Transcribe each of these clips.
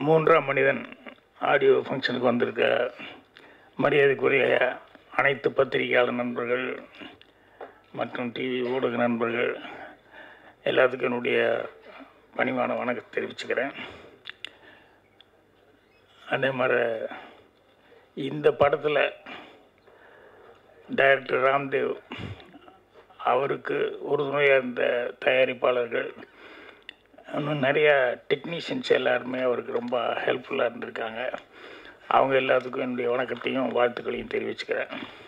மூன்றாம் மனிதன் ஆடியோ ஃபங்க்ஷனுக்கு வந்திருக்க மரியாதைக்குரிய அனைத்து பத்திரிகையாளர் நண்பர்கள் மற்றும் டிவி ஊடக நண்பர்கள் எல்லாத்துக்கும் என்னுடைய பணிவான வணக்கத்தை தெரிவிச்சுக்கிறேன் அதே மாதிரி இந்த படத்தில் டைரக்டர் ராம்தேவ் அவருக்கு உறுதுணையாக இருந்த தயாரிப்பாளர்கள் இன்னும் நிறைய டெக்னீஷியன்ஸ் எல்லாருமே அவருக்கு ரொம்ப ஹெல்ப்ஃபுல்லாக இருந்திருக்காங்க அவங்க எல்லாத்துக்கும் என்னுடைய வணக்கத்தையும் வாழ்த்துக்களையும் தெரிவிச்சுக்கிறேன்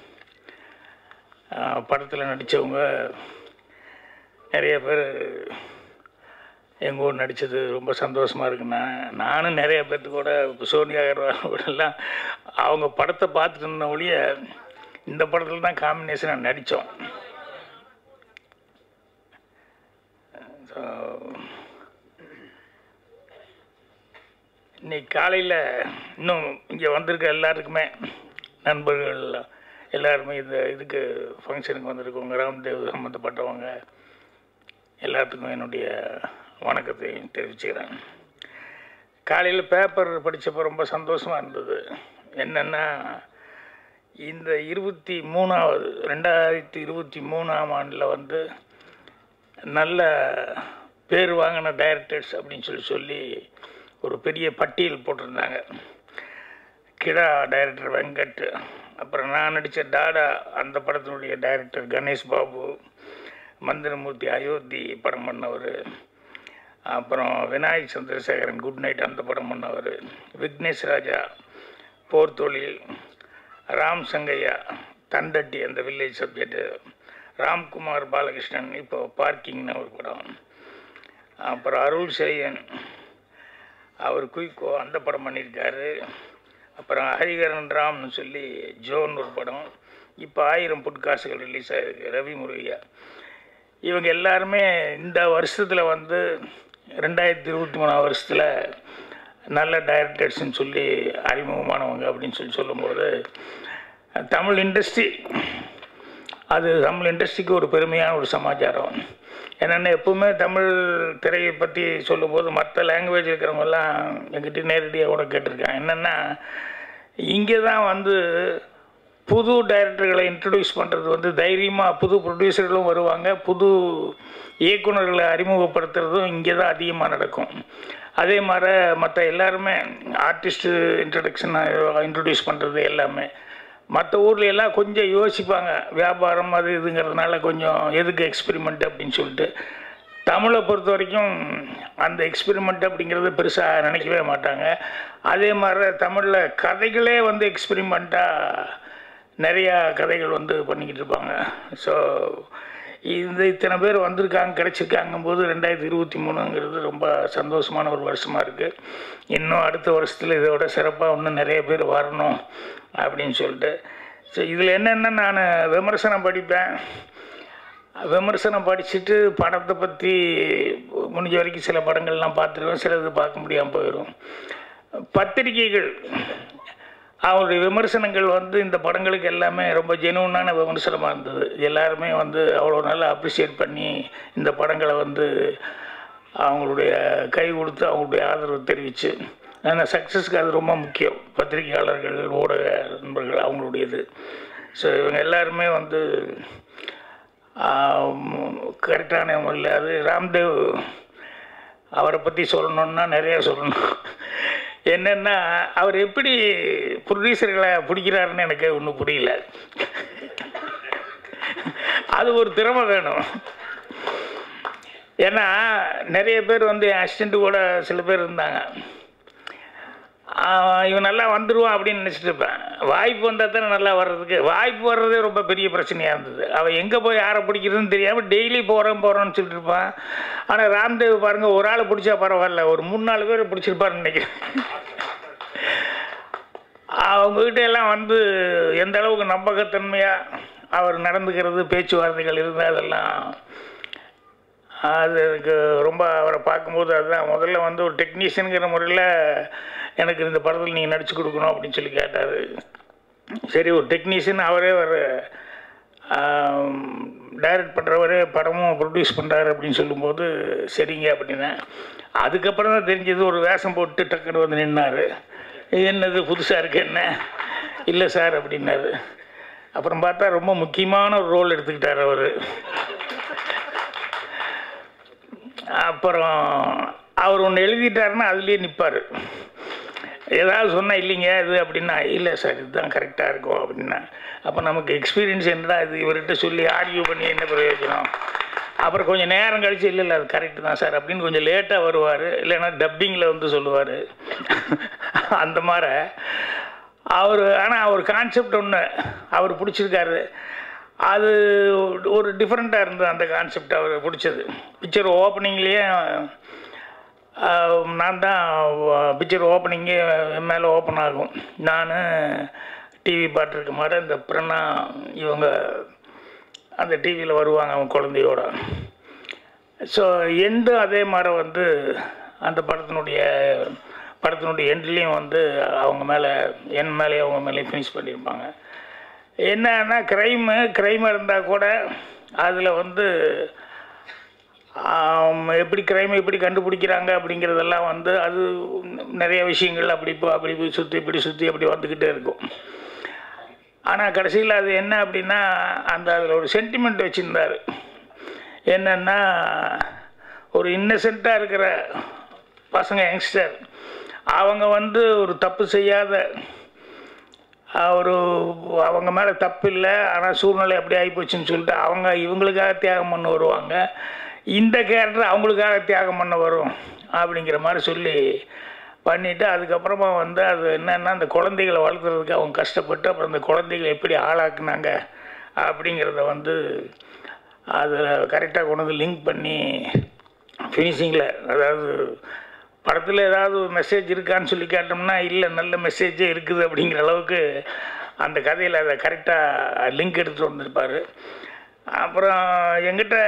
படத்தில் நடித்தவங்க நிறைய பேர் எங்கள் ஊர் நடித்தது ரொம்ப சந்தோஷமாக இருக்குண்ணா நானும் நிறைய பேர்த்து கூட இப்போ சோனியா அகர்வாலோடலாம் அவங்க படத்தை பார்த்துட்டு இருந்த ஒழிய இந்த படத்தில் தான் காம்பினேஷனாக நடித்தோம் ஸோ இன்னைக்கு காலையில் இன்னும் இங்கே வந்திருக்க எல்லாருக்குமே நண்பர்கள் எல்லாருமே இந்த இதுக்கு ஃபங்க்ஷனுக்கு வந்திருக்கவங்க ராம்தேவ் சம்மந்தப்பட்டவங்க எல்லாத்துக்கும் என்னுடைய வணக்கத்தை தெரிவிச்சுக்கிறேன் காலையில் பேப்பர் படித்தப்போ ரொம்ப சந்தோஷமாக இருந்தது என்னென்னா இந்த இருபத்தி மூணாவது ரெண்டாயிரத்தி இருபத்தி மூணாம் ஆண்டில் வந்து நல்ல பேர் வாங்கின டைரக்டர்ஸ் அப்படின்னு சொல்லி சொல்லி ஒரு பெரிய பட்டியல் போட்டிருந்தாங்க கிடா டைரக்டர் வெங்கட் அப்புறம் நான் நடித்த டாடா அந்த படத்தினுடைய டைரக்டர் கணேஷ் பாபு மந்திரமூர்த்தி அயோத்தி படம் பண்ணவர் அப்புறம் விநாயக் சந்திரசேகரன் குட் நைட் அந்த படம் பண்ணவர் விக்னேஷ் ராஜா போர் தொழில் ராம் சங்கையா தண்டட்டி அந்த வில்லேஜ் சப்ஜெக்டு ராம்குமார் பாலகிருஷ்ணன் இப்போ பார்க்கிங்னு ஒரு படம் அப்புறம் அருள் செய்யன் அவர் குயிக்கோ அந்த படம் பண்ணியிருக்காரு அப்புறம் ஹரிகரன் ராம்னு சொல்லி ஜோன் ஒரு படம் இப்போ ஆயிரம் புட்காசுகள் ரிலீஸ் ஆகிருக்கு ரவி முருகையா இவங்க எல்லாருமே இந்த வருஷத்தில் வந்து ரெண்டாயிரத்தி இருபத்தி மூணாம் வருஷத்தில் நல்ல டைரக்டர்ஸ்ன்னு சொல்லி அறிமுகமானவங்க அப்படின்னு சொல்லி சொல்லும்போது தமிழ் இண்டஸ்ட்ரி அது தமிழ் இண்டஸ்ட்ரிக்கு ஒரு பெருமையான ஒரு சமாச்சாரம் என்னென்ன எப்பவுமே தமிழ் திரையை பற்றி சொல்லும்போது மற்ற லாங்குவேஜ் இருக்கிறவங்கெல்லாம் எங்கிட்ட நேரடியாக கூட கேட்டிருக்காங்க என்னென்னா இங்கே தான் வந்து புது டைரக்டர்களை இன்ட்ரடியூஸ் பண்ணுறது வந்து தைரியமாக புது ப்ரொடியூசர்களும் வருவாங்க புது இயக்குநர்களை அறிமுகப்படுத்துறதும் இங்கே தான் அதிகமாக நடக்கும் அதே மாதிரி மற்ற எல்லாருமே ஆர்டிஸ்ட்டு இன்ட்ரடக்ஷன் இன்ட்ரடியூஸ் பண்ணுறது எல்லாமே மற்ற ஊரில் எல்லாம் கொஞ்சம் யோசிப்பாங்க வியாபாரம் அது இதுங்கிறதுனால கொஞ்சம் எதுக்கு எக்ஸ்பெரிமெண்ட் அப்படின்னு சொல்லிட்டு தமிழை பொறுத்த வரைக்கும் அந்த எக்ஸ்பெரிமெண்ட் அப்படிங்கிறது பெருசாக நினைக்கவே மாட்டாங்க அதே மாதிரி தமிழில் கதைகளே வந்து எக்ஸ்பெரிமெண்ட்டாக நிறையா கதைகள் வந்து பண்ணிக்கிட்டு இருப்பாங்க ஸோ இந்த இத்தனை பேர் வந்திருக்காங்க கிடச்சிருக்காங்க போது ரெண்டாயிரத்தி இருபத்தி மூணுங்கிறது ரொம்ப சந்தோஷமான ஒரு வருஷமாக இருக்குது இன்னும் அடுத்த வருஷத்தில் இதோட சிறப்பாக இன்னும் நிறைய பேர் வரணும் அப்படின்னு சொல்லிட்டு ஸோ இதில் என்னென்ன நான் விமர்சனம் படிப்பேன் விமர்சனம் படிச்சுட்டு படத்தை பற்றி முடிஞ்ச வரைக்கும் சில படங்கள்லாம் பார்த்துருவேன் சிலது பார்க்க முடியாமல் போயிடும் பத்திரிகைகள் அவருடைய விமர்சனங்கள் வந்து இந்த படங்களுக்கு எல்லாமே ரொம்ப ஜெனுவனான விமர்சனமாக இருந்தது எல்லாருமே வந்து அவ்வளோ நல்லா அப்ரிஷியேட் பண்ணி இந்த படங்களை வந்து அவங்களுடைய கை கொடுத்து அவங்களுடைய ஆதரவு தெரிவித்து ஆனால் சக்ஸஸ்க்கு அது ரொம்ப முக்கியம் பத்திரிகையாளர்கள் ஊடக நண்பர்கள் அவங்களுடையது ஸோ இவங்க எல்லாருமே வந்து கரெக்டான முறையில் அது ராம்தேவ் அவரை பற்றி சொல்லணுன்னா நிறையா சொல்லணும் என்னென்னா அவர் எப்படி ப்ரொடியூசர்களை பிடிக்கிறாருன்னு எனக்கு ஒன்றும் புரியல அது ஒரு திறமை வேணும் ஏன்னா நிறைய பேர் வந்து என் அசிஸ்டண்ட்டு கூட சில பேர் இருந்தாங்க இவன் நல்லா வந்துடுவான் அப்படின்னு நினச்சிட்டு இருப்பேன் வாய்ப்பு வந்தால் தானே நல்லா வர்றதுக்கு வாய்ப்பு வர்றதே ரொம்ப பெரிய பிரச்சனையாக இருந்தது அவன் எங்கே போய் யாரை பிடிக்கிறதுன்னு தெரியாமல் டெய்லி போகிறேன் போகிறோன்னு சொல்லிட்டு இருப்பான் ஆனால் ராம்தேவ் பாருங்கள் ஒரு ஆளை பிடிச்சா பரவாயில்ல ஒரு மூணு நாலு பேர் பிடிச்சிருப்பாருன்னு நினைக்கிறேன் அவங்ககிட்ட எல்லாம் வந்து எந்த அளவுக்கு நம்பகத்தன்மையாக அவர் நடந்துக்கிறது பேச்சுவார்த்தைகள் இருந்தால் அதெல்லாம் அது எனக்கு ரொம்ப அவரை பார்க்கும்போது அதுதான் முதல்ல வந்து ஒரு டெக்னீஷியனுங்கிற முறையில் எனக்கு இந்த படத்தில் நீங்கள் நடிச்சு கொடுக்கணும் அப்படின்னு சொல்லி கேட்டார் சரி ஒரு டெக்னீஷியன் அவரே ஒரு டைரக்ட் பண்ணுறவர் படமும் ப்ரொடியூஸ் பண்ணுறாரு அப்படின்னு சொல்லும்போது சரிங்க அப்படின்னேன் அதுக்கப்புறம் தான் தெரிஞ்சது ஒரு வேஷம் போட்டு டக்குன்னு வந்து நின்னார் என்னது புதுசாக இருக்கு என்ன இல்லை சார் அப்படின்னாரு அப்புறம் பார்த்தா ரொம்ப முக்கியமான ஒரு ரோல் எடுத்துக்கிட்டார் அவர் அப்புறம் அவர் ஒன்று எழுதிட்டாருன்னா அதுலேயே நிற்பார் ஏதாவது சொன்னால் இல்லைங்க இது அப்படின்னா இல்லை சார் இதுதான் கரெக்டாக இருக்கும் அப்படின்னா அப்போ நமக்கு எக்ஸ்பீரியன்ஸ் என்னடா இது இவர்கிட்ட சொல்லி ஆர்கியூ பண்ணி என்ன பிரயோஜனம் அப்புறம் கொஞ்சம் நேரம் கழிச்சு இல்லை இல்லை அது கரெக்டு தான் சார் அப்படின்னு கொஞ்சம் லேட்டாக வருவார் இல்லைன்னா டப்பிங்கில் வந்து சொல்லுவார் அந்த மாதிரி அவர் ஆனால் அவர் கான்செப்ட் ஒன்று அவர் பிடிச்சிருக்காரு அது ஒரு டிஃப்ரெண்ட்டாக இருந்தது அந்த கான்செப்ட் அவர் பிடிச்சது பிக்சர் ஓப்பனிங்லேயே நான் தான் பிக்சர் ஓப்பனிங்கே என் மேலே ஓப்பன் ஆகும் நான் டிவி பார்த்துருக்க மாதிரி இந்த பிரணா இவங்க அந்த டிவியில் வருவாங்க அவங்க குழந்தையோட ஸோ எண்டு அதே மாதிரி வந்து அந்த படத்தினுடைய படத்தினுடைய எண்ட்லேயும் வந்து அவங்க மேலே என் மேலேயே அவங்க மேலேயும் ஃபினிஷ் பண்ணியிருப்பாங்க என்னன்னா க்ரைமு க்ரைம் இருந்தால் கூட அதில் வந்து ஆம், எப்படி க்ரைம் எப்படி கண்டுபிடிக்கிறாங்க அப்படிங்கிறதெல்லாம் வந்து அது நிறைய விஷயங்கள் அப்படி இப்போ அப்படி போய் சுற்றி இப்படி சுற்றி அப்படி வந்துக்கிட்டே இருக்கும் ஆனால் கடைசியில் அது என்ன அப்படின்னா அந்த அதில் ஒரு சென்டிமெண்ட் வச்சுருந்தார் என்னென்னா ஒரு இன்னசென்ட்டாக இருக்கிற பசங்க யங்ஸ்டர் அவங்க வந்து ஒரு தப்பு செய்யாத ஆஹ், ஒரு அவங்க மேலே தப்பு இல்லை ஆனால் சூழ்நிலை அப்படி ஆகிப்போச்சுன்னு சொல்லிட்டு அவங்க இவங்களுக்காக தியாகம் பண்ண வருவாங்க இந்த கேரக்டர் அவங்களுக்காக தியாகம் பண்ண வரும் அப்படிங்கிற மாதிரி சொல்லி பண்ணிவிட்டு அதுக்கப்புறமா வந்து அது என்னென்னா அந்த குழந்தைகளை வளர்க்குறதுக்கு அவங்க கஷ்டப்பட்டு அப்புறம் அந்த குழந்தைகளை எப்படி ஆளாக்குனாங்க அப்படிங்கிறத வந்து அதில் கரெக்டாக கொண்டு வந்து லிங்க் பண்ணி ஃபினிஷிங்கில் அதாவது படத்தில் ஏதாவது ஒரு மெசேஜ் இருக்கான்னு சொல்லி கேட்டோம்னா இல்லை நல்ல மெசேஜே இருக்குது அப்படிங்கிற அளவுக்கு அந்த கதையில் அதை கரெக்டாக லிங்க் எடுத்துகிட்டு வந்திருப்பார் அப்புறம் எங்கிட்ட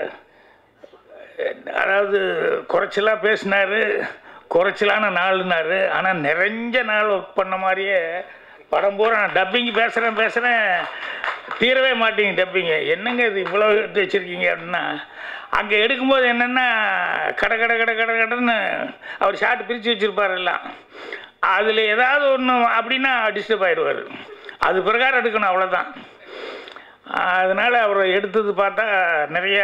அதாவது குறைச்சலாக பேசினார் குறைச்சலான நாள்னாரு ஆனால் நிறைஞ்ச நாள் ஒர்க் பண்ண மாதிரியே படம் பூரா நான் டப்பிங் பேசுகிறேன் பேசுகிறேன் தீரவே மாட்டீங்க டப்பிங்க என்னங்க இது இவ்வளோ எடுத்து வச்சுருக்கீங்க அப்படின்னா அங்கே எடுக்கும்போது என்னென்னா கட கட கட கட கடன்னு அவர் ஷார்ட் பிரித்து வச்சுருப்பார் எல்லாம் அதில் ஏதாவது ஒன்று அப்படின்னா டிஸ்டர்ப் ஆயிடுவார் அது பிரகாரம் எடுக்கணும் அவ்வளோதான் அதனால் அவர் எடுத்தது பார்த்தா நிறையா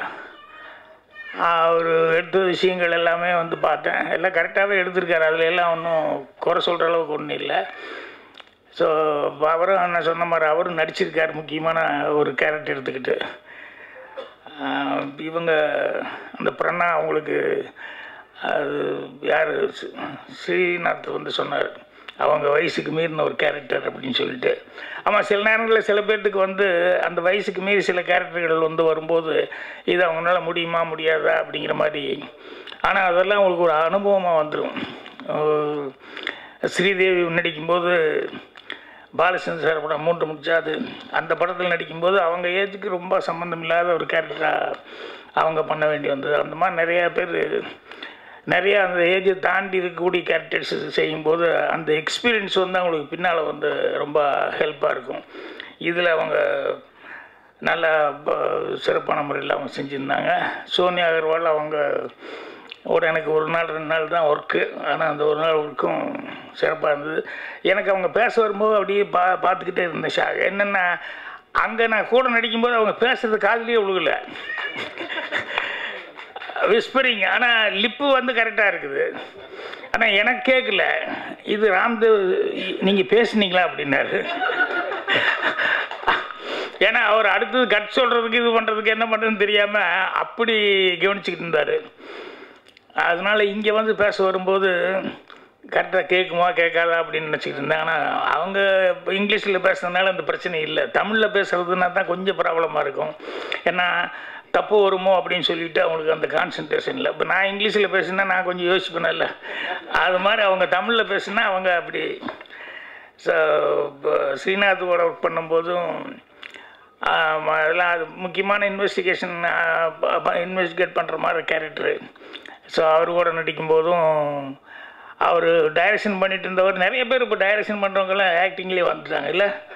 அவர் எடுத்த விஷயங்கள் எல்லாமே வந்து பார்த்தேன் எல்லாம் கரெக்டாகவே எடுத்திருக்காரு அதில் எல்லாம் ஒன்றும் குறை சொல்கிற அளவுக்கு ஒன்றும் இல்லை ஸோ அவரும் நான் சொன்ன மாதிரி அவரும் நடிச்சிருக்காரு முக்கியமான ஒரு கேரக்டர் எடுத்துக்கிட்டு ஆஹ் இவங்க அந்த பிரணா அவங்களுக்கு அது யார் ஸ்ரீநாத் வந்து சொன்னார் அவங்க வயசுக்கு மீறின ஒரு கேரக்டர் அப்படின்னு சொல்லிட்டு ஆமாம் சில நேரங்களில் சில பேர்த்துக்கு வந்து அந்த வயசுக்கு மீறி சில கேரக்டர்கள் வந்து வரும்போது இது அவங்களால முடியுமா முடியாதா அப்படிங்கிற மாதிரி ஆனால் அதெல்லாம் உங்களுக்கு ஒரு அனுபவமாக வந்துடும் ஸ்ரீதேவி நடிக்கும்போது பாலச்சந்திர சார் படம் மூன்று முடிச்சாது அந்த படத்தில் நடிக்கும்போது அவங்க ஏஜுக்கு ரொம்ப சம்மந்தம் இல்லாத ஒரு கேரக்டராக அவங்க பண்ண வேண்டி வந்தது அந்த மாதிரி நிறையா பேர் நிறையா அந்த ஏஜை தாண்டி இருக்கக்கூடிய கேரக்டர்ஸ் செய்யும்போது அந்த எக்ஸ்பீரியன்ஸ் வந்து அவங்களுக்கு பின்னால் வந்து ரொம்ப ஹெல்ப்பாக இருக்கும் இதில் அவங்க நல்லா ப- சிறப்பான முறையில் அவங்க செஞ்சுருந்தாங்க சோனியா அகர்வால் அவங்க ஒரு எனக்கு ஒரு நாள் ரெண்டு நாள் தான் ஒர்க்கு ஆனால் அந்த ஒரு நாள் ஒர்க்கும் சிறப்பாக இருந்தது எனக்கு அவங்க பேச வரும்போது அப்படியே பா பார்த்துக்கிட்டே இருந்தேன் ஷா என்னென்னா அங்கே நான் கூட நடிக்கும்போது அவங்க பேசுறது காதுலயே விழுகல விஸ்பரிங் ஆனால் லிப்பு வந்து கரெக்டாக இருக்குது ஆனால் எனக்கு கேட்கல இது ராம்தேவ் நீங்கள் பேசுனீங்களா அப்படின்னாரு ஏன்னா அவர் அடுத்தது கட் சொல்கிறதுக்கு இது பண்ணுறதுக்கு என்ன பண்ணுறதுன்னு தெரியாமல் அப்படி கவனிச்சுக்கிட்டு இருந்தார் அதனால இங்கே வந்து பேச வரும்போது கரெக்டாக கேட்குமா கேட்காதா அப்படின்னு நினச்சிக்கிட்டு இருந்தேன் ஆனால் அவங்க இப்போ இங்கிலீஷில் பேசுறதுனால அந்த பிரச்சனை இல்லை தமிழில் பேசுகிறதுனா தான் கொஞ்சம் ப்ராப்ளமாக இருக்கும் ஏன்னா தப்பு வருமோ அப்படின்னு சொல்லிட்டு அவங்களுக்கு அந்த கான்சன்ட்ரேஷன் இல்லை இப்போ நான் இங்கிலீஷில் பேசுனா நான் கொஞ்சம் யோசிப்பேன்ல அது மாதிரி அவங்க தமிழில் பேசுனா அவங்க அப்படி ஸோ இப்போ ஸ்ரீநாத்தோட ஒர்க் பண்ணும்போதும் ஆம், அதெல்லாம் அது முக்கியமான இன்வெஸ்டிகேஷன் இன்வெஸ்டிகேட் பண்ணுற மாதிரி கேரக்டரு ஸோ அவர் கூட நடிக்கும்போதும் அவர் டைரக்ஷன் பண்ணிட்டு இருந்தவர் நிறைய பேர் இப்போ டைரக்ஷன் பண்ணுறவங்கலாம் ஆக்டிங்லேயே வந்துட்டாங்க இல்லை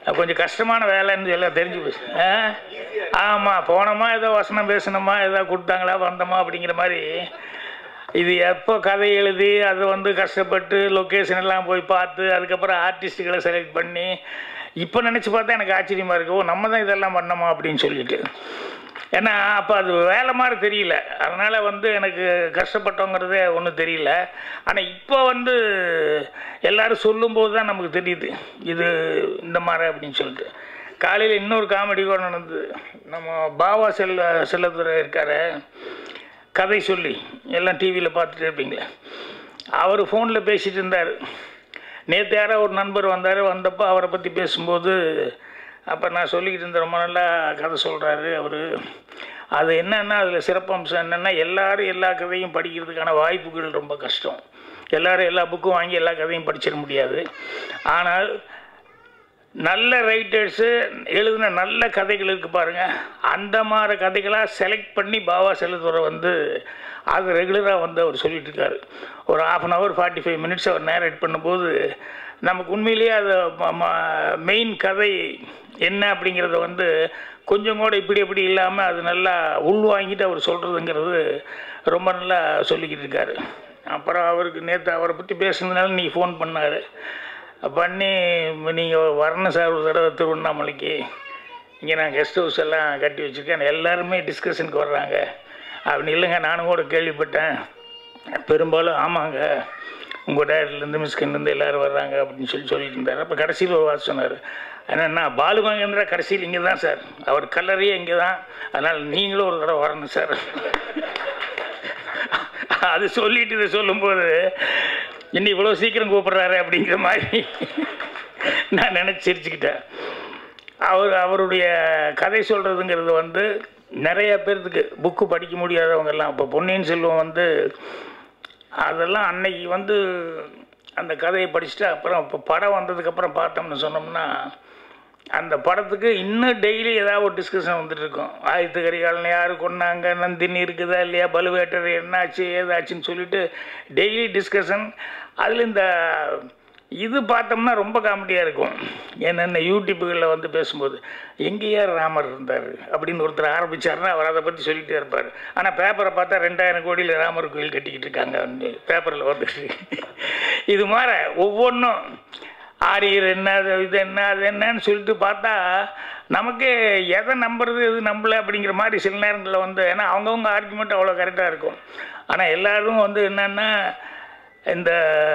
கொஞ்சம் கஷ்டமான வேலைன்னு எல்லாம் தெரிஞ்சு போச்சு ஆ ஆமாம் போனோமா ஏதோ வசனம் பேசணுமா ஏதோ கொடுத்தாங்களா வந்தோமா அப்படிங்கிற மாதிரி இது எப்போ கதை எழுதி அதை வந்து கஷ்டப்பட்டு லொக்கேஷன் எல்லாம் போய் பார்த்து அதுக்கப்புறம் ஆர்டிஸ்ட்டுகளை செலக்ட் பண்ணி இப்போ நினச்சி பார்த்தா எனக்கு ஆச்சரியமாக இருக்கு ஓ நம்ம தான் இதெல்லாம் பண்ணோமா அப்படின்னு சொல்லிட்டு ஏன்னா அப்போ அது வேலை மாதிரி தெரியல அதனால் வந்து எனக்கு கஷ்டப்பட்டோங்கிறதே ஒன்றும் தெரியல ஆனால் இப்போ வந்து எல்லாரும் சொல்லும்போது தான் நமக்கு தெரியுது இது இந்த மாதிரி அப்படின்னு சொல்லிட்டு காலையில் இன்னொரு காமெடி கூட நடந்தது நம்ம பாவா செல்ல செல்லத்துறை இருக்காரு கதை சொல்லி எல்லாம் டிவியில் பார்த்துட்டு இருப்பீங்களே அவர் ஃபோனில் பேசிகிட்டு இருந்தார் நேற்று யாரோ ஒரு நண்பர் வந்தார் வந்தப்போ அவரை பற்றி பேசும்போது அப்போ நான் சொல்லிக்கிட்டு இருந்தேன் ரொம்ப நல்லா கதை சொல்கிறாரு அவர் அது என்னென்னா அதில் சிறப்பம்சம் என்னென்னா எல்லாரும் எல்லா கதையும் படிக்கிறதுக்கான வாய்ப்புகள் ரொம்ப கஷ்டம் எல்லாரும் எல்லா புக்கும் வாங்கி எல்லா கதையும் படிச்சிட முடியாது ஆனால் நல்ல ரைட்டர்ஸு எழுதின நல்ல கதைகள் இருக்குது பாருங்கள் அந்த மாதிரி கதைகளாக செலக்ட் பண்ணி பாபா செல்லத்துறை வந்து அது ரெகுலராக வந்து அவர் சொல்லிட்டு இருக்காரு ஒரு half an hour forty five minutes அவர் நேரேட் பண்ணும்போது நமக்கு உண்மையிலேயே அது மெயின் கதை என்ன அப்படிங்கிறத வந்து கொஞ்சம் கூட இப்படி இப்படி இல்லாமல் அது நல்லா உள்வாங்கிட்டு அவர் சொல்கிறதுங்கிறது ரொம்ப நல்லா சொல்லிக்கிட்டு இருக்காரு அப்புறம் அவருக்கு நேற்று அவரை பற்றி பேசுனதுனால நீ ஃபோன் பண்ணார் பண்ணி நீங்கள் வரணும் சார் ஒரு தடவை திருவண்ணாமலைக்கு இங்கே நான் கெஸ்ட் ஹவுஸ் எல்லாம் கட்டி வச்சுருக்கேன் எல்லாருமே டிஸ்கஷனுக்கு வர்றாங்க அப்படின்னு இல்லைங்க நானும் கூட கேள்விப்பட்டேன் பெரும்பாலும் ஆமாங்க உங்கள் டேரக்டர்லேருந்து மிஸ்கின்லேருந்து எல்லோரும் வர்றாங்க அப்படின்னு சொல்லி சொல்லிட்டு இருந்தார் அப்போ கடைசியில் ஒரு வார்த்தை சொன்னார் என்னென்னா பாலு மகேந்திரா கடைசியில் இங்கே தான் சார் அவர் கல்லறையே இங்கே தான் அதனால் நீங்களும் ஒரு தடவை வரணும் சார் அது சொல்லிட்டு இதை சொல்லும்போது இன்னும் இவ்வளோ சீக்கிரம் கூப்பிட்றாரு அப்படிங்கிற மாதிரி நான் நினச்சி சிரிச்சுக்கிட்டேன் அவர் அவருடைய கதை சொல்கிறதுங்கிறது வந்து நிறைய பேர்த்துக்கு புக்கு படிக்க முடியாதவங்கெல்லாம் இப்போ பொன்னியின் செல்வம் வந்து அதெல்லாம் அன்னைக்கு வந்து அந்த கதையை படிச்சுட்டு அப்புறம் இப்போ படம் வந்ததுக்கப்புறம் பார்த்தோம்னு சொன்னோம்னா அந்த படத்துக்கு இன்னும் டெய்லி ஏதாவது ஒரு டிஸ்கஷன் வந்துட்டு இருக்கும் ஆயுத்த கரிகாலன் யார் கொண்டாங்க நந்தினி இருக்குதா இல்லையா பலுவேட்டர் என்னாச்சு ஏதாச்சுன்னு சொல்லிட்டு டெய்லி டிஸ்கஷன் அதில் இந்த இது பார்த்தோம்னா ரொம்ப காமெடியாக இருக்கும் என்னென்ன யூடியூப்புகளில் வந்து பேசும்போது எங்கேயா ராமர் இருந்தார் அப்படின்னு ஒருத்தர் ஆரம்பித்தார்னா அவர் அதை பற்றி சொல்லிகிட்டே இருப்பார் ஆனால் பேப்பரை பார்த்தா ரெண்டாயிரம் கோடியில் ராமர் கோயில் கட்டிக்கிட்டு இருக்காங்க பேப்பரில் வந்துட்டு இது மாதிரி ஒவ்வொன்றும் ஆரியர் என்ன அது இது என்ன அது என்னன்னு சொல்லிட்டு பார்த்தா நமக்கு எதை நம்புறது எது நம்பலை அப்படிங்கிற மாதிரி சில நேரங்களில் வந்து ஏன்னா அவங்கவுங்க ஆர்குமெண்ட் அவ்வளோ கரெக்டாக இருக்கும் ஆனால் எல்லோரும் வந்து என்னென்னா இந்த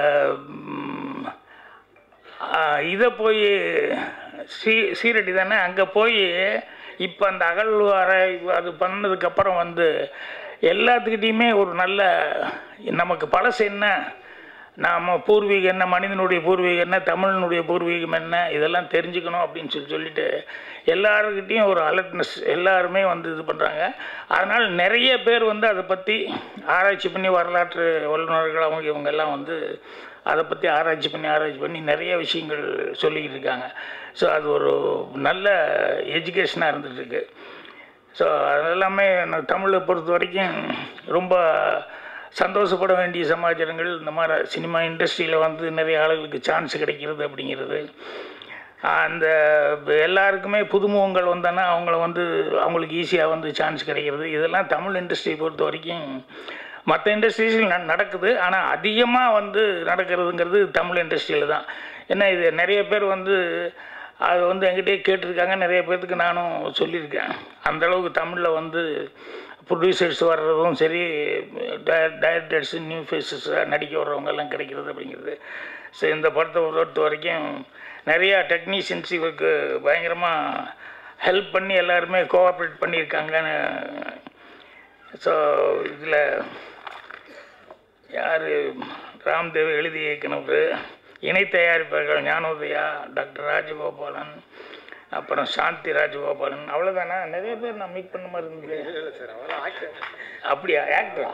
இதை போய் சீ சீரடி தானே அங்கே போய் இப்போ அந்த அகழ்வாரை அது பண்ணதுக்கப்புறம் வந்து எல்லாத்துக்கிட்டேயுமே ஒரு நல்ல நமக்கு பழசு என்ன நாம் பூர்வீகம் என்ன மனிதனுடைய பூர்வீகம் என்ன தமிழனுடைய பூர்வீகம் என்ன இதெல்லாம் தெரிஞ்சுக்கணும் அப்படின்னு சொல்லி சொல்லிட்டு எல்லாருக்கிட்டேயும் ஒரு அலர்ட்னஸ் எல்லாருமே வந்து இது பண்ணுறாங்க அதனால் நிறைய பேர் வந்து அதை பற்றி ஆராய்ச்சி பண்ணி வரலாற்று வல்லுநர்கள் அவங்க இவங்க எல்லாம் வந்து அதை பற்றி ஆராய்ச்சி பண்ணி ஆராய்ச்சி பண்ணி நிறைய விஷயங்கள் சொல்லிக்கிட்டு இருக்காங்க ஸோ அது ஒரு நல்ல எஜுகேஷனாக இருந்துகிட்ருக்கு ஸோ அதெல்லாமே நான் தமிழை பொறுத்த வரைக்கும் ரொம்ப சந்தோஷப்பட வேண்டிய சமாச்சாரங்கள் இந்த மாதிரி சினிமா இண்டஸ்ட்ரியில் வந்து நிறைய ஆளுகளுக்கு சான்ஸ் கிடைக்கிறது அப்படிங்கிறது அந்த எல்லாருக்குமே புதுமுகங்கள் வந்தானா அவங்கள வந்து அவங்களுக்கு ஈஸியாக வந்து சான்ஸ் கிடைக்கிறது இதெல்லாம் தமிழ் இண்டஸ்ட்ரியை பொறுத்த வரைக்கும் மற்ற இண்டஸ்ட்ரீஸில் ந நடக்குது ஆனால் அதிகமாக வந்து நடக்கிறதுங்கிறது தமிழ் இண்டஸ்ட்ரியில் தான் ஏன்னா இது நிறைய பேர் வந்து அது வந்து என்கிட்டயே கேட்டிருக்காங்க நிறைய பேர்த்துக்கு நானும் சொல்லியிருக்கேன் அந்தளவுக்கு தமிழில் வந்து ப்ரொடியூசர்ஸ் வர்றதும் சரி டைரக்டர்ஸு நியூ ஃபேஸஸாக நடிக்க வர்றவங்க எல்லாம் கிடைக்கிறது அப்படிங்கிறது ஸோ இந்த படத்தை பொறுத்த வரைக்கும் நிறையா டெக்னீஷியன்ஸ் இவருக்கு பயங்கரமாக ஹெல்ப் பண்ணி எல்லாருமே கோஆப்ரேட் பண்ணியிருக்காங்கன்னு ஸோ இதில் யார் ராம்தேவ் எழுதி இயக்குனவர் இணை தயாரிப்பாளர்கள் ஞானோதயா டாக்டர் ராஜகோபாலன் அப்புறம் சாந்தி ராஜகோபாலன் அவ்வளோதானா நிறைய பேர் நான் மீட் பண்ண மாதிரி இருந்தது அப்படியா ஆக்டரா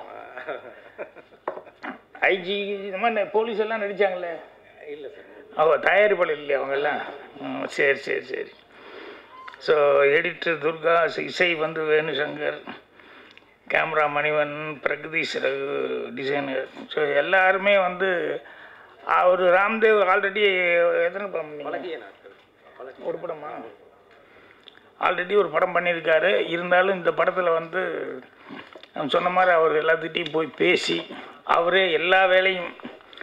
ஐஜி இந்த மாதிரி போலீஸ் எல்லாம் நடித்தாங்களே இல்லை சார் அவ தயாரிப்பாளர் இல்லையா அவங்கெல்லாம் ம், சரி சரி சரி ஸோ எடிட்டர் துர்கா இசை வந்து Venushankar camera Manivan Pragatheesh Raghu designer so எல்லாருமே வந்து அவர் ராம்தேவ் ஆல்ரெடி எத்தனை படம் பண்ணீங்க? பழகிய நாட்கள் ஒரு படமா ஆல்ரெடி ஒரு படம் பண்ணியிருக்காரு இருந்தாலும் இந்த படத்தில் வந்து நான் சொன்ன மாதிரி அவர் எல்லாத்துக்கிட்டையும் போய் பேசி அவரே எல்லா வேலையும்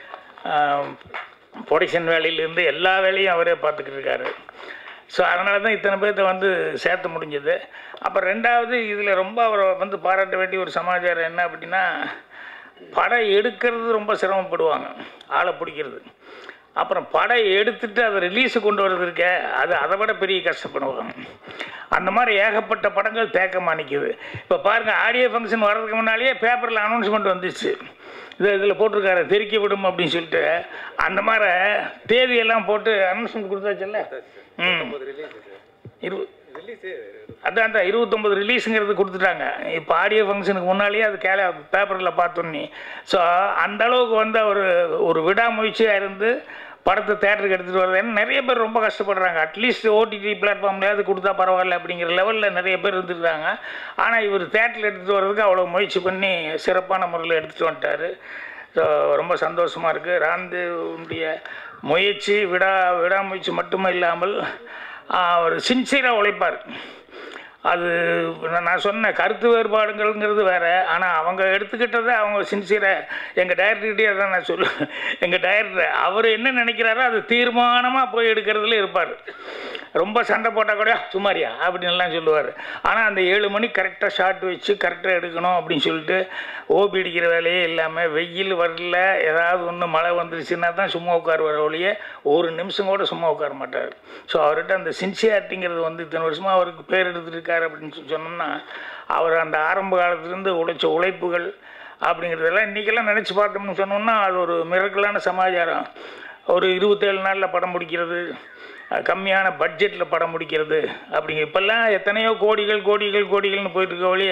ப்ரொடக்ஷன் வேலையிலேருந்து எல்லா வேலையும் அவரே பார்த்துக்கிட்டு இருக்காரு ஸோ அதனால தான் இத்தனை பேர்த்த வந்து சேர்த்த முடிஞ்சது அப்புறம் ரெண்டாவது இதில் ரொம்ப அவரை வந்து பாராட்ட வேண்டிய ஒரு சமாச்சாரம் என்ன அப்படின்னா படம் எடுக்கிறது ரொம்ப சிரமப்படுவாங்க ஆளை பிடிக்கிறது அப்புறம் படம் எடுத்துட்டு அதை ரிலீஸு கொண்டு வர்றது இருக்க அது அதை விட பெரிய கஷ்டப்படுவாங்க அந்த மாதிரி ஏகப்பட்ட படங்கள் தேக்கமாக நிற்கிது இப்போ பாருங்கள் ஆடியோ ஃபங்க்ஷன் வர்றதுக்கு முன்னாலேயே பேப்பரில் அனௌன்ஸ்மெண்ட் வந்துச்சு இது இதில் போட்டிருக்காரு தெறிக்கி விடும் அப்படின்னு சொல்லிட்டு அந்த மாதிரி தேதியெல்லாம் போட்டு அனௌன்ஸ்மெண்ட் கொடுத்தாச்சுல்ல ம் இரு அதான் அந்த இருபத்தொம்பது ரிலீஸுங்கிறது கொடுத்துட்டாங்க இப்போ ஆடியோ ஃபங்க்ஷனுக்கு முன்னாலேயே அது கேல பேப்பரில் பார்த்தோன்னே ஸோ அந்த அளவுக்கு வந்து ஒரு ஒரு விடாமுயற்சியாக இருந்து படத்தை தேட்டருக்கு எடுத்துகிட்டு வரது ஏன்னா நிறைய பேர் ரொம்ப கஷ்டப்படுறாங்க அட்லீஸ்ட் ஓடிடி பிளாட்ஃபார்ம்லையாவது கொடுத்தா பரவாயில்ல அப்படிங்கிற லெவலில் நிறைய பேர் இருந்துருக்காங்க ஆனால் இவர் தேட்டரில் எடுத்துகிட்டு வர்றதுக்கு அவ்வளோ முயற்சி பண்ணி சிறப்பான முறையில் எடுத்துகிட்டு வந்துட்டார் ஸோ ரொம்ப சந்தோஷமாக இருக்குது ராம்தேவுடைய முயற்சி விடா விடாமுயற்சி மட்டுமே இல்லாமல் அவர் சின்சியராக உழைப்பார் அது நான் நான் சொன்ன கருத்து வேறுபாடுங்கிறதுங்கிறது வேறு ஆனால் அவங்க எடுத்துக்கிட்டதை அவங்க சின்சியராக எங்கள் டைரக்டர்கிட்டே தான் நான் சொல்லுவேன் எங்கள் டைரக்டர் அவர் என்ன நினைக்கிறாரோ அது தீர்மானமாக போய் எடுக்கிறதுல இருப்பார் ரொம்ப சண்டை போட்டால் கூட சுமாரியா அப்படின்லாம் சொல்லுவார் ஆனால் அந்த ஏழு மணி கரெக்டாக ஷார்ட் வச்சு கரெக்டாக எடுக்கணும் அப்படின்னு சொல்லிட்டு ஓபி அடிக்கிற வேலையே இல்லாமல் வெயில் வரல ஏதாவது ஒன்று மழை வந்துருச்சுன்னா தான் சும்மா உட்காருவார் ஒழிய ஒரு நிமிஷம் கூட சும்மா உட்கார மாட்டார் ஸோ அவர்கிட்ட அந்த சின்சியாரிட்டிங்கிறது வந்து இத்தனை வருஷமாக அவருக்கு பேர் எடுத்துருக்காரு அப்படின்னு சொல்லி சொன்னோம்னா அவர் அந்த ஆரம்ப காலத்துலேருந்து உழைச்ச உழைப்புகள் அப்படிங்கிறதெல்லாம் இன்றைக்கெல்லாம் நினச்சி பார்த்தோம்னு சொன்னோம்னா அது ஒரு மிரக்கலான சமாச்சாரம் ஒரு இருபத்தேழு நாளில் படம் முடிக்கிறது கம்மியான பட்ஜெட்டில் படம் முடிக்கிறது அப்படிங்க இப்போல்லாம் எத்தனையோ கோடிகள் கோடிகள் கோடிகள்னு போயிட்டு இருக்க வழிய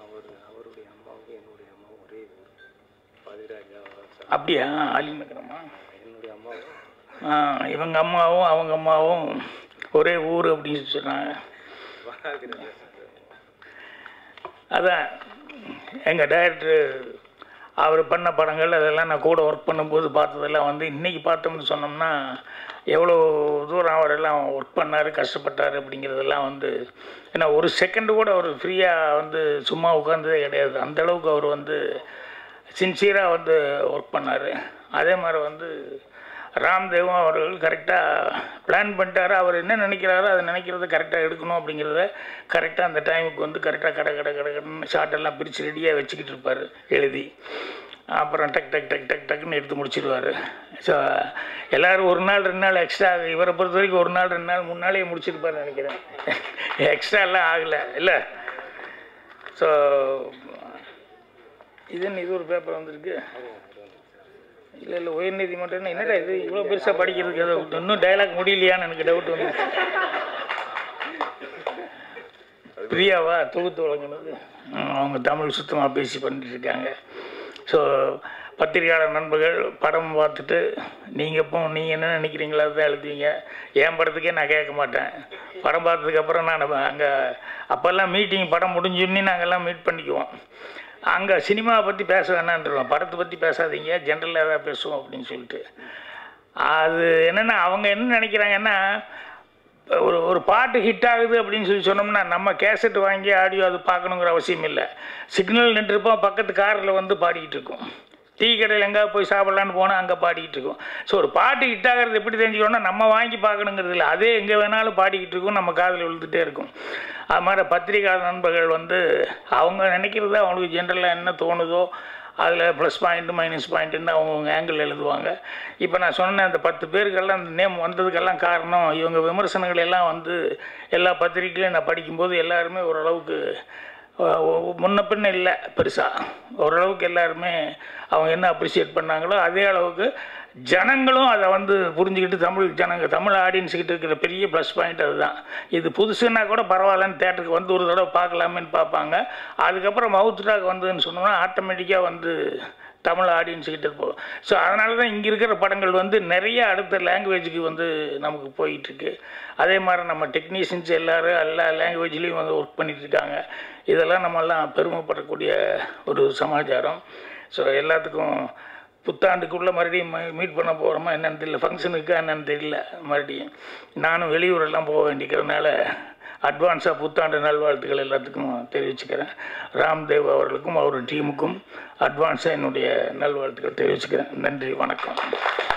அப்படியா அலிநகரமா ஆ இவங்க அம்மாவும் அவங்க அம்மாவும் ஒரே ஊர் அப்படின்னு சொன்னாங்க அதான் எங்கள் டைரக்டர் அவர் பண்ண படங்கள் அதெல்லாம் நான் கூட ஒர்க் பண்ணும்போது பார்த்ததெல்லாம் வந்து இன்றைக்கி பார்த்தோம்னு சொன்னோம்னா எவ்வளோ தூரம் அவரெல்லாம் ஒர்க் பண்ணார் கஷ்டப்பட்டார் அப்படிங்கிறதெல்லாம் வந்து ஏன்னா ஒரு செகண்டு கூட அவர் ஃப்ரீயாக வந்து சும்மா உட்காந்ததே கிடையாது அந்தளவுக்கு அவர் வந்து சின்சியராக வந்து ஒர்க் பண்ணார் அதே மாதிரி வந்து ராம்தேவும் அவர்கள் கரெக்டாக பிளான் பண்ணிட்டாரு அவர் என்ன நினைக்கிறாரோ அதை நினைக்கிறத கரெக்டாக எடுக்கணும் அப்படிங்கிறத கரெக்டாக அந்த டைமுக்கு வந்து கரெக்டாக கடை கடை கடை கடைன்னு ஷார்ட்டெல்லாம் பிரித்து ரெடியாக வச்சுக்கிட்டு இருப்பார் எழுதி அப்புறம் டக் டக் டக் டக் டக்குன்னு எடுத்து முடிச்சிடுவார் ஸோ எல்லோரும் ஒரு நாள் ரெண்டு நாள் எக்ஸ்ட்ரா இவரை பொறுத்த வரைக்கும் ஒரு நாள் ரெண்டு நாள் மூணு நாளே முடிச்சிருப்பார் நினைக்கிறேன் எக்ஸ்ட்ரா எல்லாம் ஆகலை இல்லை ஸோ இது என்ன இது ஒரு பேப்பர் வந்திருக்கு இல்லை இல்லை உயர்நீதிமன்றம் என்னடா இது இவ்வளோ பெருசாக படிக்கிறதுக்கு ஏதோ இன்னும் டைலாக் முடியலையான்னு எனக்கு டவுட் வந்து பிரியாவா தொகுத்து வழங்கினது ம், அவங்க தமிழ் சுத்தமாக பேசி பண்ணிட்டு இருக்காங்க ஸோ பத்திரிகையாளர் நண்பர்கள் படம் பார்த்துட்டு நீங்கள் இப்போ நீங்கள் என்ன நினைக்கிறீங்களோ தான் எழுதுவீங்க என் படத்துக்கே நான் கேட்க மாட்டேன் படம் பார்த்ததுக்கப்புறம் நான் அங்கே அப்போல்லாம் மீட்டிங் படம் முடிஞ்சுன்னு நாங்கள்லாம் மீட் பண்ணிக்குவோம் அங்கே சினிமாவை பற்றி பேச வேணான்றோம் படத்தை பற்றி பேசாதீங்க ஜென்ரலாக ஏதாவது பேசுவோம் அப்படின்னு சொல்லிட்டு அது என்னென்னா அவங்க என்ன நினைக்கிறாங்கன்னா ஒரு ஒரு பாட்டு ஹிட் ஆகுது அப்படின்னு சொல்லி சொன்னோம்னா நம்ம கேசட் வாங்கி ஆடியோ அது பார்க்கணுங்கிற அவசியம் இல்லை சிக்னல் நின்றுருப்போம் பக்கத்து காரில் வந்து பாடிக்கிட்டு இருக்கோம் டீ கடையில் எங்கேயாவது போய் சாப்பிட்லான்னு போனால் அங்கே பாடிக்கிட்டு இருக்கோம் ஸோ ஒரு பாட்டு ஹிட் ஆகிறது எப்படி தெரிஞ்சுக்கணும்னா நம்ம வாங்கி பார்க்கணுங்கிறது இல்லை அதே எங்கே வேணாலும் பாடிக்கிட்டு இருக்கும் நம்ம காதில் விழுந்துட்டே இருக்கும் அது மாதிரி பத்திரிகையாளர் நண்பர்கள் வந்து அவங்க நினைக்கிறது அவங்களுக்கு ஜென்ரலாக என்ன தோணுதோ அதில் ப்ளஸ் பாயிண்ட்டு மைனஸ் பாயிண்ட்டுன்னு அவங்கவுங்க ஆங்கிள் எழுதுவாங்க இப்போ நான் சொன்ன அந்த பத்து பேருக்கெல்லாம் அந்த நேம் வந்ததுக்கெல்லாம் காரணம் இவங்க விமர்சனங்கள் எல்லாம் வந்து எல்லா பத்திரிகையிலையும் நான் படிக்கும்போது எல்லாருமே ஓரளவுக்கு அஹ், ஒ- முன்ன பின்ன இல்லை பெருசாக ஓரளவுக்கு எல்லாருமே அவங்க என்ன அப்ரிஷியேட் பண்ணாங்களோ அதே அளவுக்கு ஜனங்களும் அதை வந்து புரிஞ்சுக்கிட்டு தமிழ் ஜனங்க தமிழ் ஆடியன்ஸுக்கிட்ட இருக்கிற பெரிய ப்ளஸ் பாயிண்ட் அதுதான் இது புதுசுன்னா கூட பரவாயில்லன்னு தேட்டருக்கு வந்து ஒரு தடவை பார்க்கலாமேன்னு பார்ப்பாங்க அதுக்கப்புறம் மவுத் டாக் வந்ததுன்னு சொன்னோம்னா ஆட்டோமேட்டிக்காக வந்து தமிழ் ஆடியன்ஸுக்கிட்ட போகும் ஸோ அதனால தான் இங்கே இருக்கிற படங்கள் வந்து நிறைய அடுத்த லாங்குவேஜுக்கு வந்து நமக்கு போயிட்டுருக்கு அதே மாதிரி நம்ம டெக்னீஷியன்ஸ் எல்லோரும் எல்லா லாங்குவேஜ்லேயும் வந்து ஒர்க் பண்ணிட்டு இருக்காங்க இதெல்லாம் நம்மெல்லாம் பெருமைப்படக்கூடிய ஒரு சமாச்சாரம் ஸோ எல்லாத்துக்கும் புத்தாண்டுக்குள்ளே மறுபடியும் மீட் பண்ண போகிறோமா என்னன்னு தெரியல ஃபங்க்ஷனுக்கா என்னன்னு தெரியல மறுபடியும் நானும் வெளியூரெல்லாம் போக வேண்டிக்கிறதுனால அட்வான்ஸாக புத்தாண்டு நல்வாழ்த்துக்கள் எல்லாத்துக்கும் தெரிவிச்சுக்கிறேன் ராம்தேவ் அவர்களுக்கும் அவர் டீமுக்கும் அட்வான்ஸாக என்னுடைய நல்வாழ்த்துக்கள் தெரிவிச்சுக்கிறேன் நன்றி வணக்கம்